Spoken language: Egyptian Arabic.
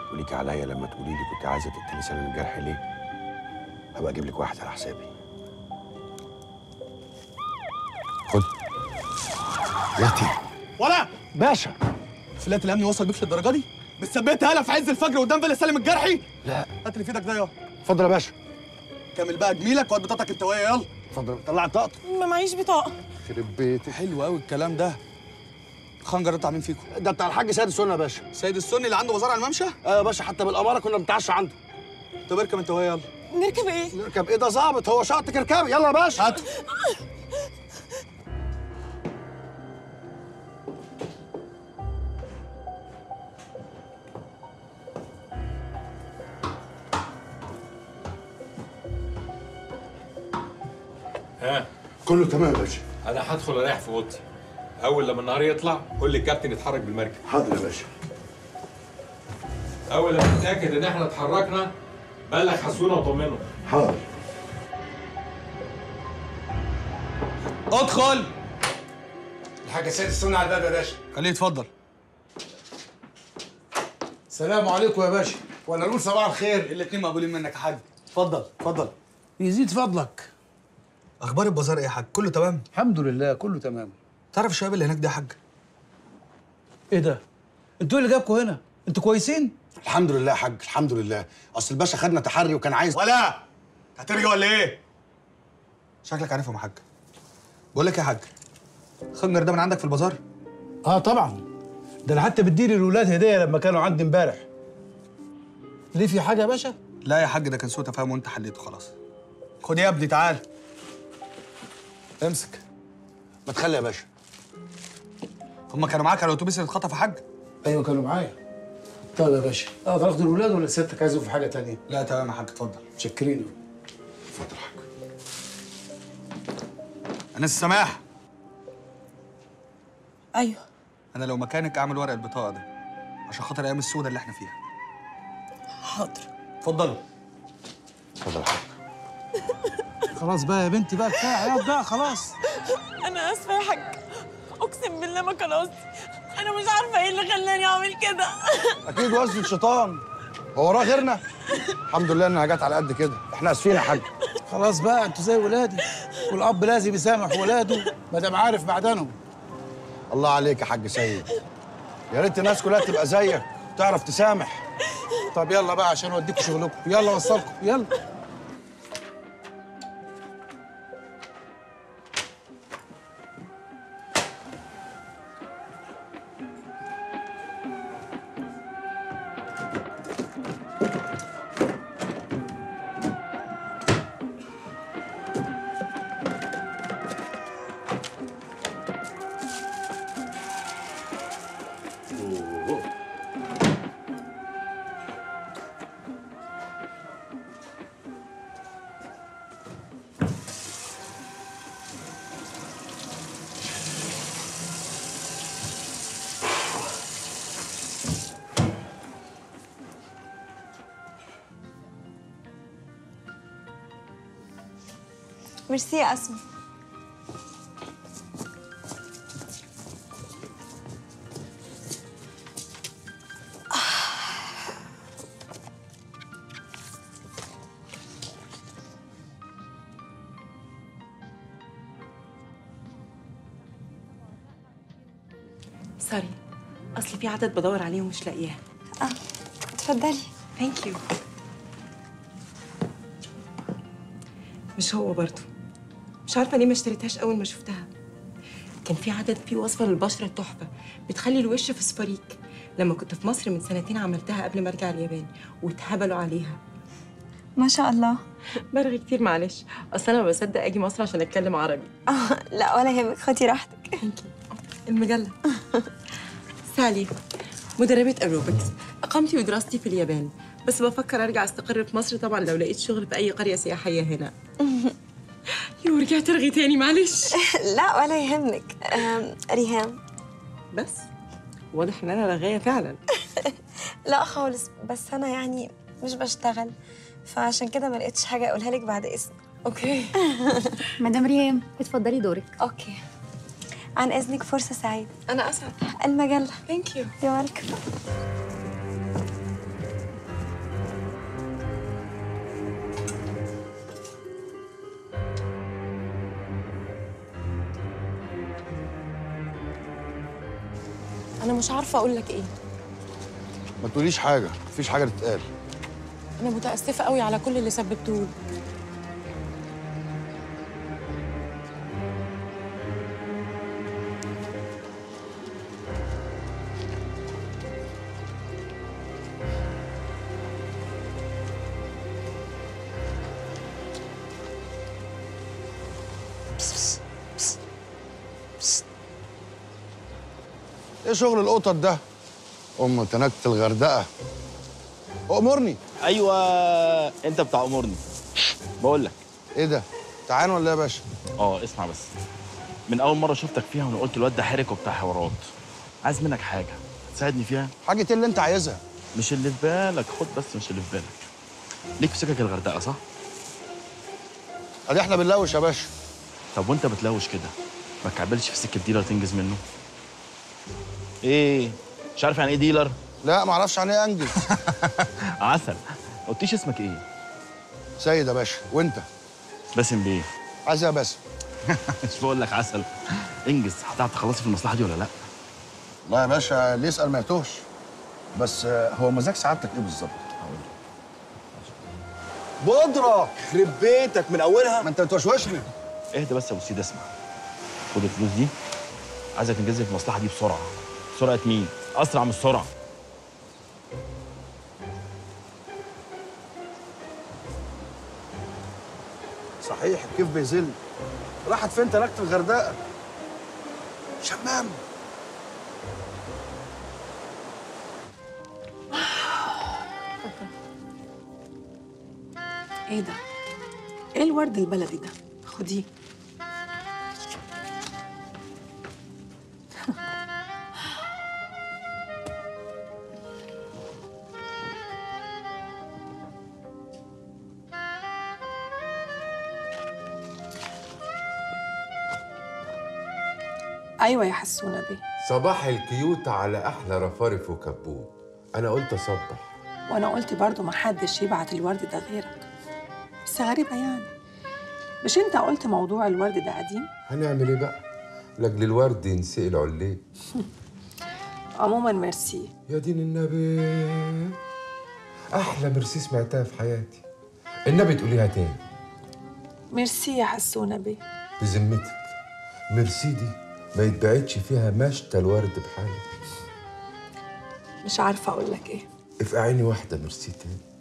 وليكي عليا لما تقولي لي كنت عايزه تقتلي سالم الجرح ليه هبقى اجيب لك واحد على حسابي خد ياتي ولا باشا فلات الامن وصل بيك للدرجه دي بتثبت هلا في عز الفجر قدام فيلا سالم الجرحي لا هات اللي في ايدك ده يلا اتفضل يا باشا كمل بقى جميلك وهات بطاقتك انت وهي يلا اتفضل طلع بطاقتك ما معيش بطاقة يخرب بيتك حلو قوي الكلام ده الخنجر ده بتاع مين فيكم ده بتاع الحاج سيد السنه يا باشا سيد السني اللي عنده بازار على الممشى اه يا باشا حتى بالاماره كنا بنتعشى عنده طب اركب انت وهي يلا نركب ايه؟ نركب ايه ده ظابط هو شاطك اركبي يلا يا باشا هات ها كله تمام يا باشا انا هدخل اريح في اوضتي اول لما النهار يطلع قول للكابتن يتحرك بالمركب حاضر يا باشا اول لما تتاكد ان احنا اتحركنا بلغ حسونه وطمنه حاضر ادخل الحاج سيد السنة على الباب يا باشا خليه يتفضل السلام عليكم يا باشا ولا نقول صباح الخير الاتنين مقبولين منك يا حاج اتفضل اتفضل يزيد فضلك اخبار البازار ايه يا حاج كله تمام الحمد لله كله تمام تعرف الشباب اللي هناك ده يا حاج ايه ده انتوا اللي جابكم هنا انتوا كويسين الحمد لله يا حاج الحمد لله اصل الباشا خدنا تحري وكان عايز ولا هترجع ولا ايه شكلك عارفهم يا حاج بقول لك إيه يا حاج الخنجر ده من عندك في البازار اه طبعا ده انا حتى بديلي الاولاد هديه لما كانوا عندي امبارح ليه في حاجه يا باشا لا يا حاج ده كان سوء تفاهم وانت حليته خلاص خد يا ابني تعال امسك ما تخلي يا باشا هما كانوا معاك على الاتوبيس اللي اتخطف يا حاج ايوه كانوا معايا طيب يا باشا اقدر اخد الاولاد ولا سيادتك عايزهم في حاجه تانية لا تمام يا حاج اتفضل متشكرين اتفضل يا حاج انس السماح ايوه انا لو مكانك اعمل ورق البطاقه ده عشان خاطر الايام السوداء اللي احنا فيها حاضر اتفضلوا اتفضل يا حاج خلاص بقى يا بنتي بقى كفايه عياط بقى خلاص انا اسفة يا حاج اقسم بالله ما كان قصدي انا مش عارفة ايه اللي خلاني اعمل كده اكيد وزن الشيطان هو وراه غيرنا الحمد لله انها جت على قد كده احنا اسفين يا حاج خلاص بقى انتوا زي ولادي والاب لازم يسامح ولاده ما دام عارف معدنهم الله عليك يا حاج سيد يا ريت الناس كلها تبقى زيك تعرف تسامح طب يلا بقى عشان اوديكم شغلكم يلا وصلكم يلا ميرسي يا اسماء سوري اصل في عدد بدور عليه ومش لاقياه اه اتفضلي ثانك يو مش هو برضه مش عارفه ليه ما اشتريتهاش اول ما شفتها كان في عدد فيه وصفه للبشره تحفه بتخلي الوش فسفوريك لما كنت في مصر من سنتين عملتها قبل ما ارجع اليابان واتهبلوا عليها ما شاء الله برغي كتير معلش اصل انا ما بصدق اجي مصر عشان اتكلم عربي آه لا ولا يهمك خدي راحتك ثانك يو المجله سالي مدربة ايروبكس اقامتي ودراستي في اليابان بس بفكر ارجع استقر في مصر طبعا لو لقيت شغل في اي قريه سياحيه هنا يو رجعت ارغي تاني معلش لا ولا يهمك آم، ريهام بس واضح ان انا رغايه فعلا لا خالص بس انا يعني مش بشتغل فعشان كده ما لقيتش حاجه اقولها لك بعد اذنك اوكي مدام ريهام اتفضلي دورك اوكي عن اذنك فرصه سعيده انا اسعد المجله ثانك يو يا ويلكم مش عارفه اقول لك ايه ما تقوليش حاجه مفيش حاجه تتقال انا متاسفه قوي على كل اللي سببته لك ايه شغل القطط ده ام تنكت الغردقه امرني ايوه انت بتاع امورني بقول لك ايه ده تعال ولا إيه يا باشا اه اسمع بس من اول مره شفتك فيها وانا قلت الواد ده حرك وبتاع حوارات عايز منك حاجه تساعدني فيها حاجه إيه اللي انت عايزها مش اللي في بالك خد بس مش اللي في بالك ليك في سكك الغردقه صح ادي احنا بنلوش يا باشا طب وانت بتلوش كده ما تكعبلش في سكه ديلر تنجز منه ايه مش عارف يعني ايه ديلر لا ما اعرفش عن ايه انجز عسل ما قلتيش اسمك ايه سيد يا باشا وانت باسم بيه عايز إيه يا باسم مش بقول لك عسل انجز هتعرف تخلصي في المصلحه دي ولا لا لا يا باشا اللي يسال ما يتوهش بس آه، هو مزاج سعادتك ايه بالظبط بودره يخرب بيتك من اولها ما انت بتوشوشني اهدى بس يا ابو سيد اسمع خد الفلوس دي عايزك تنجز لي في المصلحه دي بسرعه سرعه مين اسرع من السرعه صحيح كيف بيزل راحت فين تركت الغردقه شمام ايه ده؟ ايه الورد البلدي ده؟ خديه ايوه يا حسونه بيه صباح الكيوت على احلى رفارف وكبوت انا قلت اصبح وانا قلت برضو ما حدش يبعت الورد ده غيرك بس غريبه يعني مش انت قلت موضوع الورد ده قديم هنعمل ايه بقى لاجل الورد ينسقي عليه عموما ميرسي يا دين النبي احلى ميرسي سمعتها في حياتي النبي تقوليها تاني ميرسي يا حسونه بيه بذمتك ميرسي دي ما يتبعتش فيها مشتى الورد بحاله مش عارفه اقول لك ايه افقعيني واحده ميرسي تاني